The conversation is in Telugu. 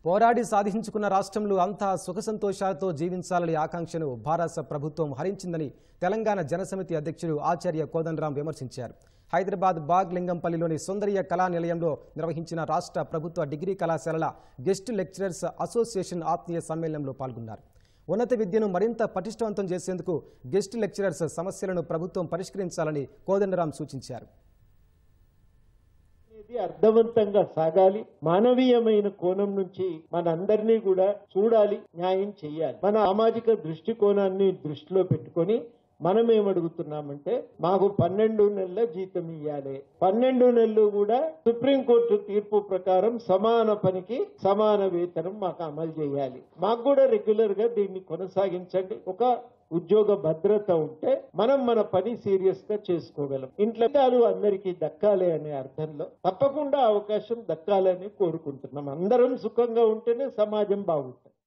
పోరాడి సాధించుకున్న రాష్ట్రంలో అంతా సుఖ సంతోషాలతో జీవించాలని ఆకాంక్షను భారత ప్రభుత్వం హరించిందని తెలంగాణ జనసమితి అధ్యక్షుడు ఆచార్య కోదండరాం విమర్శించారు హైదరాబాద్ బాగ్ లింగంపల్లిలోని సుందరియ కళా నిలయంలో నిర్వహించిన రాష్ట్ర ప్రభుత్వ డిగ్రీ కళాశాలల గెస్ట్ లెక్చరర్స్ అసోసియేషన్ ఆత్మీయ సమ్మేళనంలో పాల్గొన్నారు ఉన్నత విద్యను మరింత పటిష్టవంతం చేసేందుకు గెస్ట్ లెక్చరర్స్ సమస్యలను ప్రభుత్వం పరిష్కరించాలని కోదండరాం సూచించారు ఇది అర్థవంతంగా సాగాలి మానవీయమైన కోణం నుంచి మనందరినీ కూడా చూడాలి న్యాయం చేయాలి మన సామాజిక దృష్టికోణాన్ని దృష్టిలో పెట్టుకొని మనం ఏమడుగుతున్నామంటే మాకు పన్నెండు నెలల జీతం ఇవ్వాలి పన్నెండు నెలలు కూడా సుప్రీంకోర్టు తీర్పు ప్రకారం సమాన పనికి సమాన వేతనం మాకు అమలు చేయాలి మాకు కూడా రెగ్యులర్ గా దీన్ని కొనసాగించండి ఒక ఉద్యోగ భద్రత ఉంటే మనం మన పని సీరియస్ గా చేసుకోగలం ఇంట్లో ఫలితాలు అందరికీ దక్కాలి అనే అర్థంలో తప్పకుండా అవకాశం దక్కాలని కోరుకుంటున్నాం అందరం సుఖంగా ఉంటేనే సమాజం బాగుంటుంది